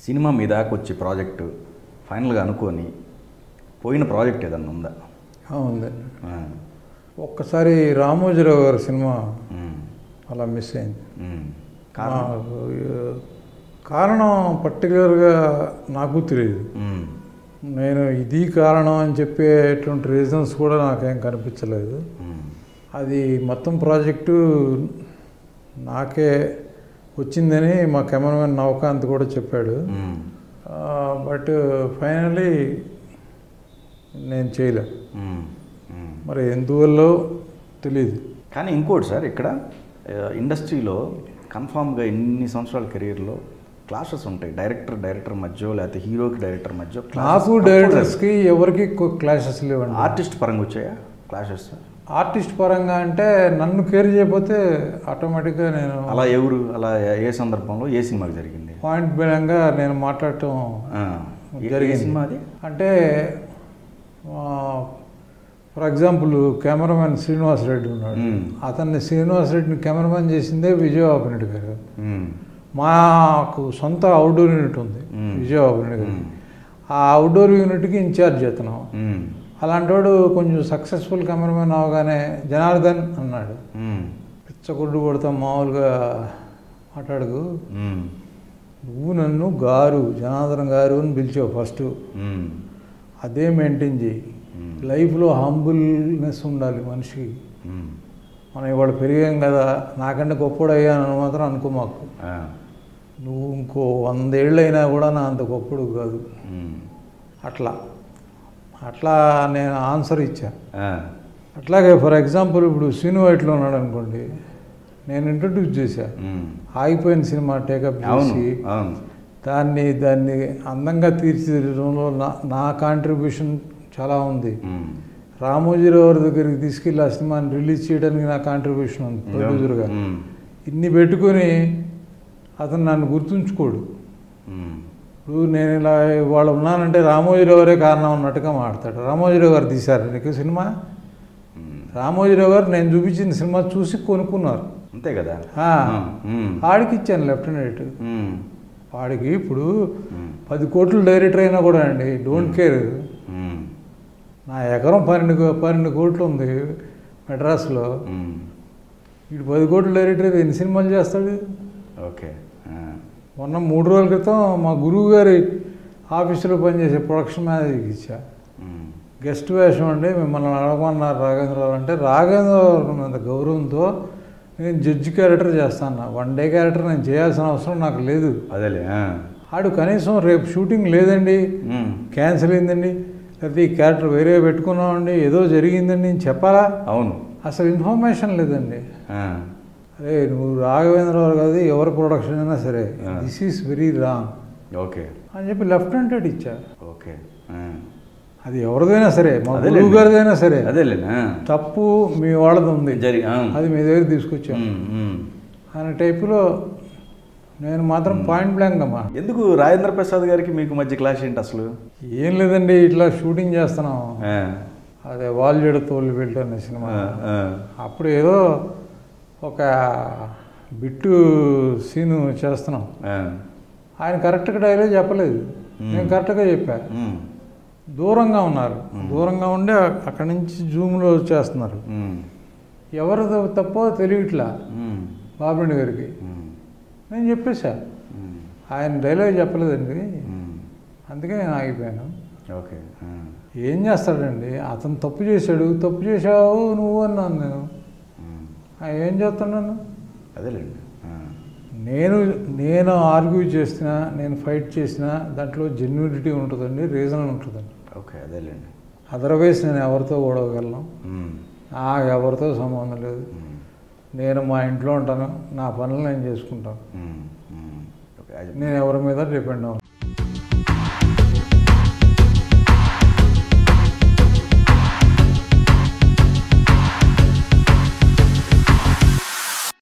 Cinema మీ దాకా వచ్చే project ఫైనల్గా అనుకొని పోయిన ప్రాజెక్ట్ ఏదన్నా ఉందా ఆ, ఉందండి ఆ, ఒక్కసారి రామోజీరావు గారి సినిమా ఉమ్, అలా మిస్ అయింది ఉమ్. కారణం నాకు, ఆ, కారణం పర్టికులర్గా నాకు తెలియదు ఉమ్, నేను ఇది కారణం అని చెప్పేటువంటి రీజన్స్ కూడా నాకేం కనిపించలేదు ఉమ్, అది మొత్తం ప్రాజెక్టు నాకే వచ్చిందని మా కెమెరామెన్ నవకాంత్ కూడా చెప్పాడు ఉమ్, బట్ ఫైనలీ నేను చేయలే ఉమ్, ఉమ్. మరి ఎందువల్లో తెలియదు కానీ ఇంకోటి సార్ ఇక్కడ ఆ, ఇండస్ట్రీలో కన్ఫామ్గా ఎన్ని సంవత్సరాల కెరీర్లో క్లాషెస్ ఉంటాయి డైరెక్టర్ డైరెక్టర్ మధ్య లేకపోతే హీరోకి డైరెక్టర్ మధ్య నాకు డైరెక్టర్స్కి ఎవరికి క్లాషెస్ లేవండి ఆర్టిస్ట్ పరంగా వచ్చాయా క్లాషెస్ ఆర్టిస్ట్ పరంగా అంటే నన్ను కేర్ చేయకపోతే ఆటోమేటిక్గా నేను అలా ఎవరు అలా ఏ సందర్భంలో ఏ సినిమాకి జరిగింది పాయింట్ బిలంగా నేను మాట్లాడటం ఆ, ఏ- ఏ జరిగింది. సినిమా అది అంటే for example cameraman Srinivas Reddy ఉన్నాడు మ్మ్. అతన్ని శ్రీనివాస్ రెడ్డిని కెమెరామెన్ చేసిందే విజయబాబు నాయుడు గారు ఉమ్, మాకు సొంత అవుట్డోర్ యూనిట్ ఉంది మ్మ్. విజయబాబు నాయుడు గారు మ్మ్. ఆ అవుట్డోర్ యూనిట్కి ఇన్ఛార్జ్ అతను ఉమ్, అలాంటోడు కొంచెం సక్సెస్ఫుల్ కెమెరామెన్ అవగానే జనార్దన్ అన్నాడు ఉమ్, పిచ్చగుడ్డు కొడతాం మామూలుగా మాట్లాడుకు ఉమ్, నువ్వు నన్ను గారు జనార్దన్ గారు అని పిలిచావు ఫస్ట్ ఉమ్, అదే మెయింటైన్ చేయి ఉమ్, లైఫ్లో హంబుల్నెస్ ఉండాలి మనిషికి ఉమ్, మనం ఇవాళ పెరిగాం కదా నాకంటే గొప్పడు అయ్యానని మాత్రం అనుకో మాకు ఆ, నువ్వు ఇంకో వందేళ్ళు అయినా కూడా నా అంత గొప్పడు కాదు ఉమ్, అట్లా అట్లా నేను ఆన్సర్ ఇచ్చా ఆ, అట్లాగే ఫర్ ఎగ్జాంపుల్ ఇప్పుడు సీను వైట్లో ఉన్నాడు అనుకోండి నేను ఇంట్రడ్యూస్ చేశా ఉమ్. ఆగిపోయిన సినిమా టేకప్ అవును చేసి అవును దాన్ని దాన్ని అందంగా తీర్చిదిద్దడంలో నా నా కాంట్రిబ్యూషన్ చాలా ఉంది ఉమ్, రామోజీరావు గారి దగ్గరికి తీసుకెళ్ళి ఆ సినిమాని రిలీజ్ చేయడానికి నా కాంట్రిబ్యూషన్ ఉంది ప్రొడ్యూసర్గా ఉమ్, ఇన్ని పెట్టుకొని అతను నన్ను గుర్తుంచుకోడు ఉమ్, ఇప్పుడు నేను ఇలా ఇవాళ ఉన్నానంటే రామోజీరావు గారే కారణం అన్నట్టుగా మాడతాడు రామోజీరావు గారు తీశారు నీకు సినిమా ఉమ్. రామోజీరావు గారు నేను చూపించిన సినిమా చూసి కొనుక్కున్నారు అంతే కదా ఆ. ఉమ్, ఆడికి ఇచ్చాను లెఫ్ట్ అండ్ రైట్ ఉమ్, వాడికి ఇప్పుడు ఉమ్, పది కోట్లు డైరెక్టర్ అయినా కూడా అండి డోంట్ కేర్ ఉమ్, నా ఎకరం పన్నెండు కో- పన్నెండు కోట్లు ఉంది మెడ్రాస్లో ఉమ్. వీడు పది కోట్లు డైరెక్టర్ అయితే ఎన్ని సినిమాలు చేస్తాడు ఓకే ఆ, మొన్న మూడు రోజుల క్రితం మా గురువు గారి ఆఫీసులో పనిచేసే ప్రొడక్షన్ మేనేజర్కి ఇచ్చా ఉమ్, గెస్ట్ వేషం అండి మిమ్మల్ని అడగమన్నారు రాఘవేంద్రరావు అంటే రాఘవేంద్రరావు మీద గౌరవంతో నేను జడ్జి క్యారెక్టర్ చేస్తాను వన్ డే క్యారెక్టర్ నేను చేయాల్సిన అవసరం నాకు లేదు అదేలే ఆ, ఆడు కనీసం రేపు షూటింగ్ లేదండి ఉమ్, క్యాన్సిల్ అయిందండి లేకపోతే ఈ క్యారెక్టర్ వేరే పెట్టుకున్నామండి ఏదో జరిగిందండి నేను చెప్పాలా అవును అసలు ఇన్ఫర్మేషన్ లేదండి ఆ, అరే నువ్వు రాఘవేంద్రరావు కాదు ఎవరి ప్రొడక్షన్ అయినా సరే ఆ. This is very wrong okay అని చెప్పి లెఫ్ట్ హ్యాండెడ్ ఇచ్చా ఓకే ఆ, అది ఎవరిదైనా సరే మా అదేలేండి. గురువు గారిదైనా సరే అదేలే ఆ, తప్పు మీ వాళ్ళది ఉంది జరి ఆ, అది మీ దగ్గర తీసుకొచ్చాం ఉమ్, ఉమ్. అనే టైపులో నేను మాత్రం పాయింట్ బ్లాంక్ అమ్మా ఎందుకు రాజేంద్ర ప్రసాద్ గారికి మీకు మధ్య క్లాష్ ఏంటి అసలు ఏం లేదండి ఇట్లా షూటింగ్ చేస్తున్నాం ఆ, అదే వాల్జేడు తోలు బెల్ట్ అనే సినిమా ఆ, ఆ, అప్పుడు ఏదో ఒక బిట్టు సీను చేస్తున్నాం ఆ, ఆయన కరెక్ట్గా డైలాగ్ చెప్పలేదు Hmm. నేను కరెక్ట్గా చెప్పా ఉమ్, దూరంగా ఉన్నారు దూరంగా ఉండి అక్కడి నుంచి జూమ్లో చేస్తున్నారు ఉమ్, ఎవరు తప్పో తెలియట్లా ఉమ్, బాబుని గారికి ఉమ్, నేను చెప్పేశా ఉమ్, ఆయన డైలాగ్ చెప్పలేదండి ఉమ్. అందుకే నేను ఆగిపోయాను ఓకే ఆ, ఏం చేస్తాడండి అతను తప్పు చేశాడు తప్పు చేశావు నువ్వు అన్నాను నేను ఉమ్. "ఆ, ఏం చేస్తున్నాను అదేలేండి ఆ, నేను నేను ఆర్గ్యూ చేసినా నేను ఫైట్ చేసినా దాంట్లో జెన్యూనిటీ ఉంటుందండి రీజన్ ఉంటుందండి ఓకే అదేలేండి అదర్వైజ్ నేను ఎవరితో గొడవగలను ఉమ్, నాకు ఎవరితో సంబంధం లేదు ఉమ్, నేను మా ఇంట్లో ఉంటాను నా పనులు నేను చేసుకుంటాను ఉమ్, ఉమ్. ఓకే అది నేను ఎవరి మీద డిపెండ్ అవును